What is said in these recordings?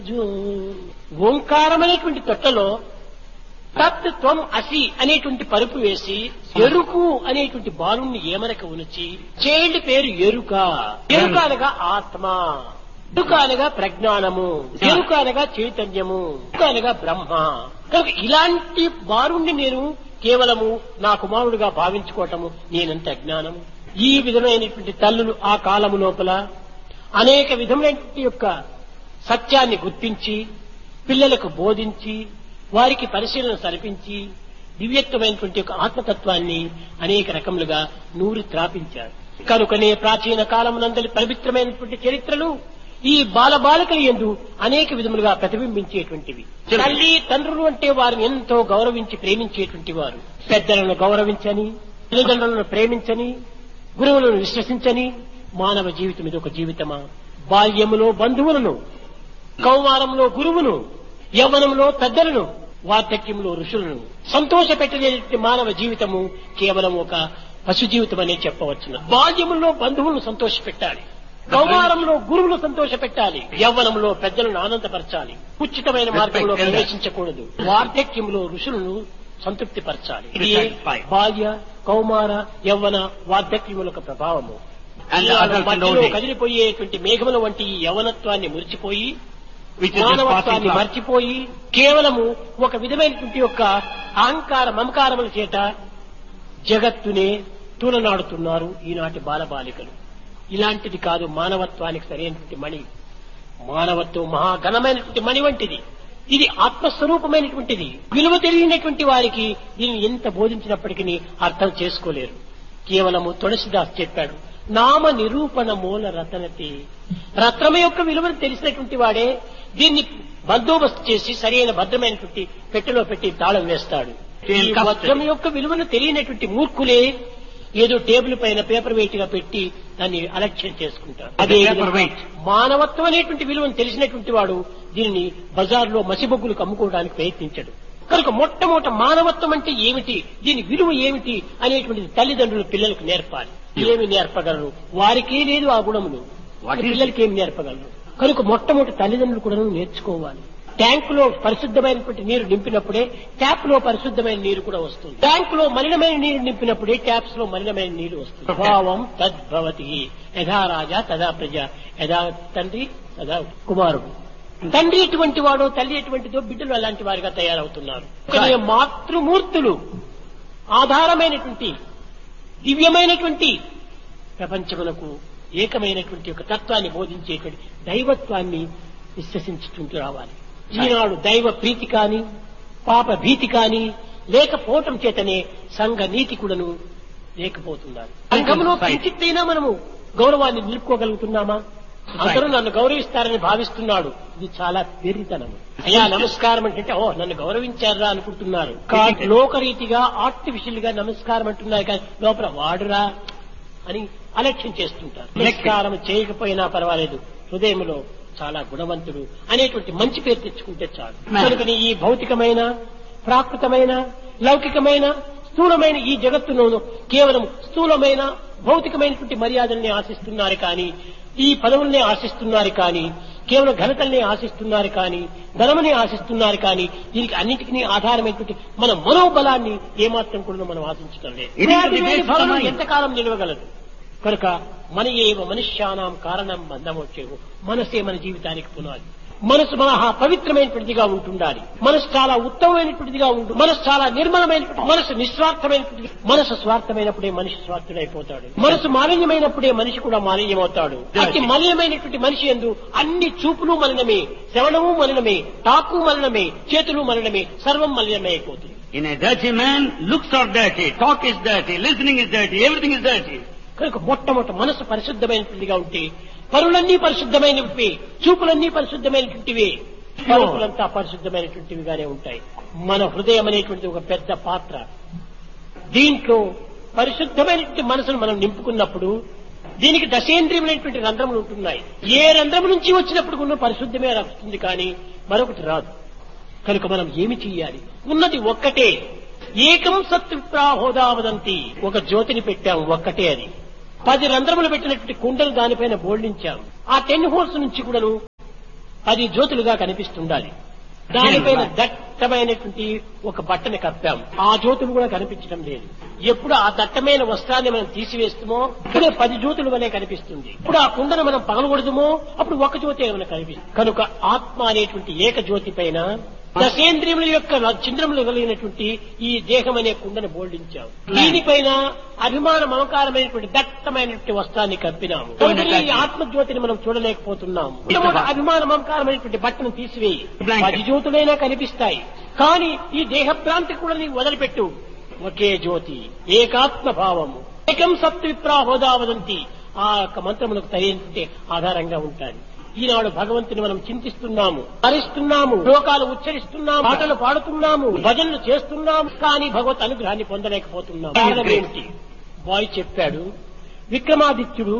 ఓంకారం అనేటువంటి తొట్టలో తత్ త్వం అసి అనేటువంటి పరుపు వేసి ఎరుకు అనేటువంటి బాలుణ్ణి ఏమనక ఉనిచి చైల్డ్ పేరు ఎరుక ఎరుక అనగా ఆత్మ ఎరుక అనగా ప్రజ్ఞానము ఎరుక అనగా చైతన్యము ఎరుక అనగా బ్రహ్మ కనుక ఇలాంటి బాలుణ్ణి నేను కేవలము నా కుమారుడుగా భావించుకోవటము నేనంత అజ్ఞానము ఈ విధమైనటువంటి తల్లులు ఆ కాలము లోపల అనేక విధమైనటువంటి యొక్క సత్యాన్ని గుర్తించి పిల్లలకు బోధించి వారికి పరిశీలన సరిపించి దివ్యత్వమైనటువంటి ఒక ఆత్మతత్వాన్ని అనేక రకములుగా నూరి త్రాపించారు కనుకనే ప్రాచీన కాలమునందలి పవిత్రమైనటువంటి చరిత్రలు ఈ బాలబాలికల ఎందు అనేక విధములుగా ప్రతిబింబించేటువంటివి తల్లి తండ్రులు అంటే వారిని ఎంతో గౌరవించి ప్రేమించేటువంటి వారు పెద్దలను గౌరవించని తల్లిదండ్రులను ప్రేమించని గురువులను విశ్వసించని మానవ జీవితం ఇది ఒక జీవితమా బాల్యములో బంధువులను కౌమారంలో గురువును యవ్వనంలో పెద్దలను వార్ధక్యంలో ఋషులను సంతోష పెట్టలేని మానవ జీవితము కేవలం ఒక పశు జీవితం అనే చెప్పవచ్చును బాల్యములో బంధువులను సంతోష పెట్టాలి కౌమారంలో గురువులు సంతోష పెట్టాలి యవ్వనంలో పెద్దలను ఆనందపరచాలి ఉచితమైన మార్గంలో ప్రవేశించకూడదు వార్ధక్యంలో ఋషులను సంతృప్తి పరచాలి ఇది బాల్య కౌమార యవ్వన వార్ధక్యముల యొక్క ప్రభావము And the Eenadu adult and మధ్యలో old age. కదిలిపోయేటువంటి మేఘముల వంటి ఈ యవనత్వాన్ని మురిచిపోయి which is just passing మానవత్వాన్ని cloud. మర్చిపోయి కేవలము ఒక విధమైనటువంటి యొక్క అహంకార మమకారముల చేత జగత్తునే తూలనాడుతున్నారు ఈనాటి బాలబాలికలు ఇలాంటిది కాదు మానవత్వానికి సరైనటువంటి మణి మానవత్వం మహాఘనమైనటువంటి మణి వంటిది ఇది ఆత్మస్వరూపమైనటువంటిది విలువ తెలియనటువంటి వారికి దీన్ని ఎంత బోధించినప్పటికీ అర్థం చేసుకోలేరు కేవలము తులసిదాస్ చెప్పాడు నామ నిరూపణ మూల రతనతి రత్నము యొక్క విలువను తెలిసినటువంటి వాడే దీన్ని బందోబస్తు చేసి సరైన భద్రమైనటువంటి పెట్టెలో పెట్టి తాళం వేస్తాడు ఈ వజ్రం యొక్క విలువను తెలియనటువంటి మూర్ఖులే ఏదో టేబుల్ పైన పేపర్ వెయిట్ గా పెట్టి దాన్ని అలక్ష్యం చేసుకుంటారు అదే Paper విధంగా weight. మానవత్వం అనేటువంటి విలువను తెలిసినటువంటి వాడు దీనిని బజార్లో మసిబొగ్గులకు అమ్ముకోవడానికి ప్రయత్నించడు కనుక మొట్టమొదట మానవత్వం అంటే ఏమిటి దీని విలువ ఏమిటి అనేటువంటిది తల్లిదండ్రులు పిల్లలకు నేర్పాలి ఏమి నేర్పగలరు వారికే లేదు ఆ గుణములు What is- పిల్లలకి ఏమి నేర్పగలరు కనుక మొట్టమొదటి తల్లిదండ్రులు కూడా నేర్చుకోవాలి ట్యాంక్ లో పరిశుద్ధమైనటువంటి నీరు నింపినప్పుడే ట్యాప్ లో పరిశుద్ధమైన నీరు కూడా వస్తుంది ట్యాంక్ లో మలినమైన నీరు నింపినప్పుడే ట్యాప్స్ లో మలినమైన నీరు వస్తుంది భావం తద్భవతి యథా రాజా తదా ప్రజ యథా తండ్రి తదా కుమారుడు తండ్రి ఎటువంటి వాడో తల్లి ఎటువంటిదో బిడ్డలు అలాంటి వారిగా తయారవుతున్నారు కానీ మాతృమూర్తులు ఆధారమైనటువంటి దివ్యమైనటువంటి ప్రపంచమునకు ఏకమైనటువంటి ఒక తత్వాన్ని బోధించేటువంటి దైవత్వాన్ని విశ్వసించుకుంటూ రావాలి ఈనాడు దైవ ప్రీతి కాని పాప భీతి కాని లేకపోవటం చేతనే సంఘ నీతి కూడాను లేకపోతున్నారు సంఘంలో కించిత్తైనా మనము గౌరవాన్ని నిలుపుకోగలుగుతున్నామా అందరూ నన్ను గౌరవిస్తారని భావిస్తున్నాడు ఇది చాలా వెర్రితనం అయ్యా నమస్కారం అంటే ఓ నన్ను గౌరవించారా అనుకుంటున్నారు కా- లోకరీతిగా ఆర్టిఫిషియల్ గా నమస్కారం అంటున్నారు కానీ లోపల వాడురా అని అలక్ష్యం చేస్తుంటారు నమస్కారం చేయకపోయినా పర్వాలేదు హృదయంలో చాలా గుణవంతుడు అనేటువంటి మంచి పేరు తెచ్చుకుంటే చాలు కనుకని ఈ భౌతికమైన ప్రాకృతమైన లౌకికమైన స్థూలమైన ఈ జగత్తులోను కేవలం స్థూలమైన భౌతికమైనటువంటి మర్యాదల్ని ఆశిస్తున్నారు కానీ ఈ పదవుల్ని ఆశిస్తున్నారు కానీ కేవలం ఘనతల్ని ఆశిస్తున్నారు కానీ ధనముని ఆశిస్తున్నారు కానీ దీనికి అన్నిటికీ ఆధారమైనటువంటి మన మనోబలాన్ని ఏమాత్రం కూడా మనం ఆశించడం లేదు It is the ఇలాంటి base of the భావన mind. ఎంతకాలం నిలవగలదు కనుక మన ఏవ మనుష్యానాం కారణం బంధమొచ్చేవు మనసే మన జీవితానికి పునాది మనసు మహా పవిత్రమైనటువంటిదిగా ఉంటుండాలి మనసు చాలా ఉత్తమమైనటువంటిదిగా ఉంటుంది మనసు చాలా నిర్మలమైనటువంటి మనసు నిస్వార్థమైనటువంటి మనసు స్వార్థమైనప్పుడే మనిషి స్వార్థుడైపోతాడు మనసు మాలిన్యమైనప్పుడే మనిషి కూడా మాలిన్యమవుతాడు అతి మలినమైనటువంటి మనిషి ఎందు అన్ని చూపులు మలినమే శ్రవణము మలినమే తాకు మలినమే చేతులు మలినమే సర్వం మలినమే అయిపోతుంది In a dirty man, looks are dirty, talk is dirty, listening is dirty, everything is dirty. కనుక మొట్టమొదటి మనసు పరిశుద్ధమైనటువంటిదిగా ఉంటే పరులన్నీ పరిశుద్ధమైనవి చూపులన్నీ పరిశుద్ధమైనటువంటివి పరుపులంతా పరిశుద్ధమైనటువంటివిగానే ఉంటాయి మన హృదయం అనేటువంటి ఒక పెద్ద పాత్ర దీంట్లో పరిశుద్ధమైనటువంటి మనసును మనం నింపుకున్నప్పుడు దీనికి దశేంద్రియమైనటువంటి రంధ్రములు ఉంటున్నాయి ఏ రంధ్రము నుంచి వచ్చినప్పుడు కూడా పరిశుద్ధమే వస్తుంది కానీ మరొకటి రాదు కనుక మనం ఏమి చెయ్యాలి ఉన్నది ఒక్కటే ఏకం సత్విప్రాహోదావదంతి ఒక జ్యోతిని పెట్టాం ఒక్కటే అది పది రంధ్రములు పెట్టినటువంటి కుండలు దానిపైన బోల్డించాం ఆ టెన్ హోల్స్ నుంచి కూడాను పది జ్యోతులుగా కనిపిస్తుండాలి దానిపైన దట్టమైనటువంటి ఒక బట్టని కప్పాం ఆ జ్యోతులు కూడా కనిపించడం లేదు ఎప్పుడు ఆ దట్టమైన వస్త్రాన్ని మనం తీసివేస్తామో ఇప్పుడే పది జ్యోతులు వలె కనిపిస్తుంది ఇప్పుడు ఆ కుండను మనం పగలగొడదుమో అప్పుడు ఒక జ్యోతి ఏమైనా కనిపిస్తుంది కనుక ఆత్మ అనేటువంటి ఏక జ్యోతి పైన దశేంద్రియముల యొక్క చింద్రములు కలిగినటువంటి ఈ దేహం అనే కుండను బోల్డించాం దీనిపైన అభిమాన మమకారమైనటువంటి దట్టమైనటువంటి వస్త్రాన్ని కప్పినాము కనుక ఈ ఆత్మజ్యోతిని మనం చూడలేకపోతున్నాము మొట్టమొదట అభిమాన మమకారమైనటువంటి బట్టను తీసివేయి పది జ్యోతులైనా కనిపిస్తాయి కానీ ఈ దేహభ్రాంతి కూడా నీవు వదిలిపెట్టు ఒకే జ్యోతి ఏకాత్మ భావము ఏకం సప్త విప్రా హోదా వదంతి ఆ యొక్క మంత్రములకు తగినటువంటి ఆధారంగా ఉంటాయి ఈనాడు భగవంతుని మనం చింతిస్తున్నాము హరిస్తున్నాము శ్లోకాలు ఉచ్చరిస్తున్నాము పాటలు పాడుతున్నాము భజనలు చేస్తున్నాము కానీ భగవత్ అనుగ్రహాన్ని పొందలేకపోతున్నాము కారణం ఏమిటి బాయ్ చెప్పాడు విక్రమాదిత్యుడు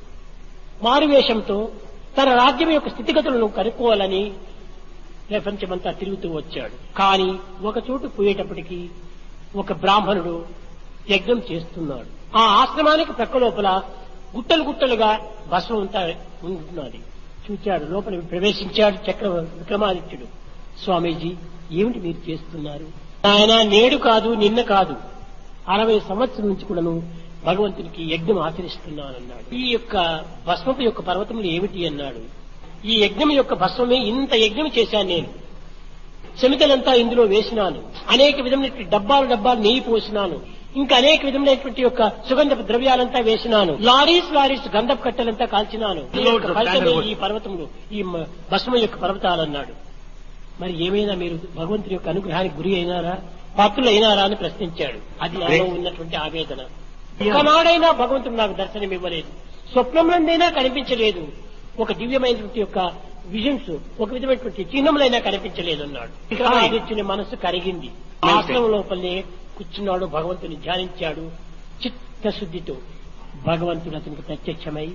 మారువేషంతో తన రాజ్యం యొక్క స్థితిగతులను కనుక్కోవాలని ప్రపంచమంతా తిరుగుతూ వచ్చాడు కానీ ఒక చోటు పోయేటప్పటికి ఒక బ్రాహ్మణుడు యజ్ఞం చేస్తున్నాడు ఆ ఆశ్రమానికి ప్రక్క లోపల గుట్టలు గుట్టలుగా భస్మం అంతా ఉంటున్నది చూచాడు లోపల ప్రవేశించాడు చక్ర విక్రమాదిత్యుడు స్వామీజీ ఏమిటి మీరు చేస్తున్నారు ఆయన నేడు కాదు నిన్న కాదు అరవై సంవత్సరం నుంచి కూడాను భగవంతునికి యజ్ఞం ఆచరిస్తున్నానన్నాడు ఈ యొక్క భస్మపు యొక్క పర్వతములు ఏమిటి అన్నాడు ఈ యజ్ఞం యొక్క భస్మమే ఇంత యజ్ఞం చేశాను నేను శమితలంతా ఇందులో వేసినాను అనేక విధమైనటువంటి డబ్బాలు డబ్బాలు నెయ్యి పోసినాను ఇంకా అనేక విధమైనటువంటి యొక్క సుగంధ ద్రవ్యాలంతా వేసినాను లారీస్ లారీస్ గంధపు కట్టెలంతా కాల్చినాను ఈ యొక్క ఫలితమే ఈ పర్వతములు ఈ మ- భస్మం యొక్క పర్వతాలన్నాడు మరి ఏమైనా మీరు భగవంతుని యొక్క అనుగ్రహానికి గురి అయినారా పాత్రులు అయినారా అని ప్రశ్నించాడు అది నాలో ఉన్నటువంటి ఆవేదన ఒకనాడైనా భగవంతుడు నాకు దర్శనం ఇవ్వలేదు స్వప్నంలోనైనా కనిపించలేదు ఒక దివ్యమైనటువంటి యొక్క విజన్స్ ఒక విధమైనటువంటి చిహ్నములైనా కనిపించలేదు అన్నాడు విక్రమాదిత్యుని మనస్సు కరిగింది ఆశ్రమం లోపలనే కూర్చున్నాడు భగవంతుని ధ్యానించాడు చిత్తశుద్ధితో భగవంతుడు అతనికి ప్రత్యక్షమై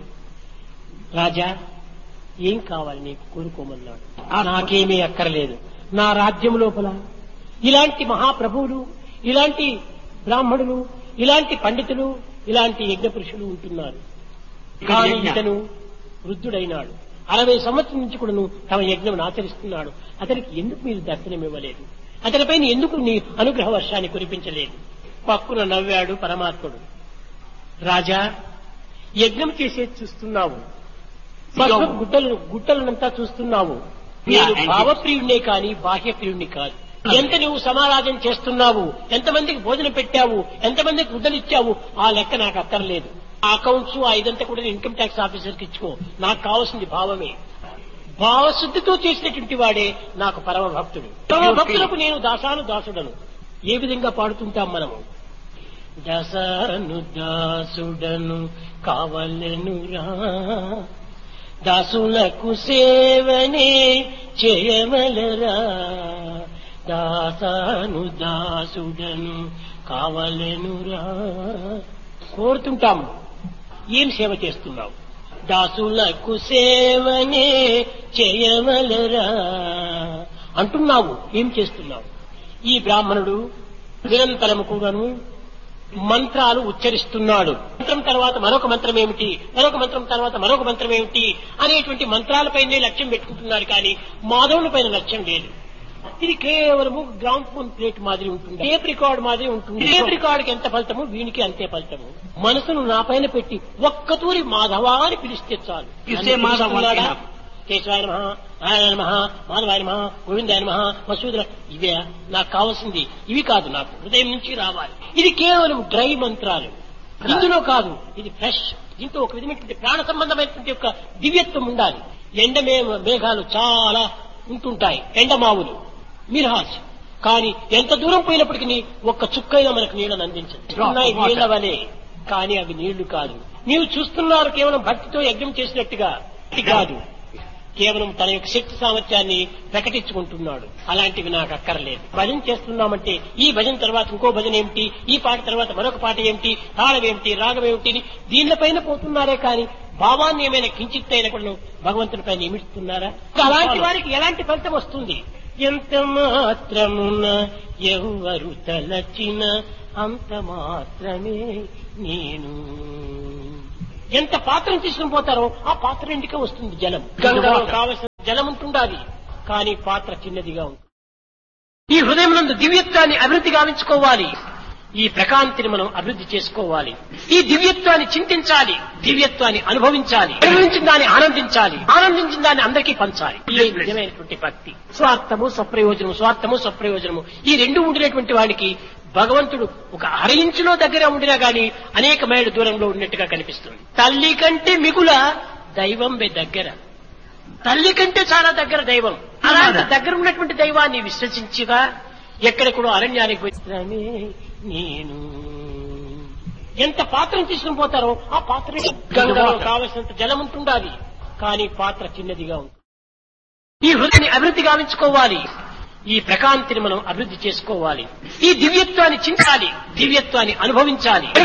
రాజా ఏం కావాలి నీకు కోరుకోమన్నాడు నాకేమీ అక్కర్లేదు నా రాజ్యం లోపల ఇలాంటి మహాప్రభువులు ఇలాంటి బ్రాహ్మణులు ఇలాంటి పండితులు ఇలాంటి యజ్ఞ పురుషులు ఉంటున్నారు కానీ ఇతను వృద్ధుడైనాడు అరవై సంవత్సరం నుంచి కూడాను తమ యజ్ఞం ఆచరిస్తున్నాడు అతనికి ఎందుకు మీరు దర్శనం ఇవ్వలేదు అతనిపైన ఎందుకు నీ అనుగ్రహ వర్షాన్ని కురిపించలేదు పక్కున నవ్వాడు పరమాత్ముడు రాజా యజ్ఞం చేసేది చూస్తున్నావు భస్మ గుడ్డలను గుట్టలనంతా చూస్తున్నావు నేను భావప్రియుడినే కాని బాహ్యప్రియుడిని కాదు ఎంత నువ్వు సమారాధన చేస్తున్నావు ఎంతమందికి భోజనం పెట్టావు ఎంతమందికి గుడ్డలు ఇచ్చావు ఆ లెక్క నాకు అక్కర్లేదు ఆ అకౌంట్స్ ఆ ఇదంతా కూడా ఇన్కమ్ ట్యాక్స్ ఆఫీసర్కి ఇచ్చుకో నాకు కావాల్సింది భావమే భావశుద్ధితో చేసినటువంటి వాడే నాకు పరమ భక్తుడు పరమ భక్తులకు నేను దాసాను దాసుడను ఏ విధంగా పాడుతుంటాం మనము దసాను దాసుడను కావలెనురా దాసులకు సేవనే చేయవలరా దాసాను దాసుడను కావలెనురా కోరుతుంటాము ఏం సేవ చేస్తున్నావు దాసులకు సేవనే చేయవలరా అంటున్నావు ఏం చేస్తున్నావు ఈ బ్రాహ్మణుడు నిరంతరము కూడాను మంత్రాలు ఉచ్చరిస్తున్నాడు మంత్రం తర్వాత మరొక మంత్రం ఏమిటి మరొక మంత్రం తర్వాత మరొక మంత్రం ఏమిటి అనేటువంటి మంత్రాలపైనే లక్ష్యం పెట్టుకుంటున్నారు కానీ మాధవుని పైన లక్ష్యం లేదు ఇది కేవలము గ్రౌండ్ ఫోన్ ప్లేట్ మాదిరి ఉంటుంది టేప్ రికార్డ్ మాదిరి ఉంటుంది టేప్ రికార్డ్ ఎంత ఫలితము వీనికి అంతే ఫలితము మనసును నా పైన పెట్టి ఒక్కతూరి మాధవా అని పిలిస్తే చాలు You say Madhava, పిలుస్తున్నాడా? enough. కేశవాయ నమ నారాయణ నమ మాధవాయ నమ గోవిందాయ నమ మసూదర ఇవే నాకు కావాల్సింది ఇవి కాదు నాకు హృదయం నుంచి రావాలి ఇది కేవలం డ్రై మంత్రాలు ఇందులో కాదు ఇది ఫ్రెష్ దీంతో ఒక విధమైనటువంటి ప్రాణ సంబంధమైనటువంటి యొక్క దివ్యత్వం ఉండాలి ఎండ మే- మేఘాలు చాలా ఉంటుంటాయి ఎండమావులు మిర్హాస్ కానీ ఎంత దూరం పోయినప్పటికీ ఒక్క చుక్కైనా మనకు నీళ్ళని అందించదు Drop of ఉన్నాయి water. నీళ్ల వలే కానీ అవి నీళ్లు కాదు నీవు చూస్తున్నారు కేవలం భక్తితో యజ్ఞం చేసినట్టుగా ఇది కాదు కేవలం తన యొక్క శక్తి సామర్థ్యాన్ని ప్రకటించుకుంటున్నాడు అలాంటివి నాకు అక్కర్లేదు భజన చేస్తున్నామంటే ఈ భజన తర్వాత ఇంకో భజన ఏమిటి ఈ పాట తర్వాత మరొక పాట ఏమిటి తాళం ఏమిటి రాగం ఏమిటి దీనిపైన పోతున్నారే కానీ భావాన్ని ఏమైనా కించిత్ అయినా కూడా భగవంతుని పైన నిమిస్తున్నారా అలాంటి వారికి ఎలాంటి ఫలితం వస్తుంది ఎంత మాత్రమున ఎవరు తలచిన అంత మాత్రమే నేను ఎంత పాత్రను తీసుకుని పోతారో ఆ పాత్ర ఇంటికే వస్తుంది జలం గంగలో కావలసిన జలం ఉంటుండాలి కానీ పాత్ర చిన్నదిగా ఉంటుంది ఈ హృదయం నందు దివ్యత్వాన్ని అభివృద్ధి గావించుకోవాలి ఈ ప్రకాంతిని మనం అభివృద్ధి చేసుకోవాలి ఈ దివ్యత్వాన్ని చింతించాలి దివ్యత్వాన్ని అనుభవించాలి అనుభవించిన దాన్ని ఆనందించాలి ఆనందించిన దాన్ని అందరికీ పంచాలి ఇదే నిజమైనటువంటి భక్తి స్వార్థము స్వప్రయోజనము స్వార్థము స్వప్రయోజనము ఈ రెండు ఉండినటువంటి వాడికి భగవంతుడు ఒక అర ఇంచులో దగ్గర ఉండినా గాని అనేక మైళ్ళ దూరంలో ఉన్నట్టుగా కనిపిస్తుంది తల్లి కంటే మిగుల దైవం బే దగ్గర తల్లి కంటే చాలా దగ్గర దైవం అలాంటి దగ్గర ఉన్నటువంటి దైవాన్ని విశ్వసించిగా ఎక్కడెక్కడో అరణ్యానికి పోయినామే నేను ఎంత పాత్రను తీసుకుని పోతారో ఆ పాత్ర గంగలో కావలసినంత జలం ఉంటుండాలి కానీ పాత్ర చిన్నదిగా ఉంటుంది ఈ హృదయాన్ని అభివృద్ధి గావించుకోవాలి ఈ ప్రకాంతిని మనం అభివృద్ధి చేసుకోవాలి ఈ దివ్యత్వాన్ని చించాలి దివ్యత్వాన్ని అనుభవించాలి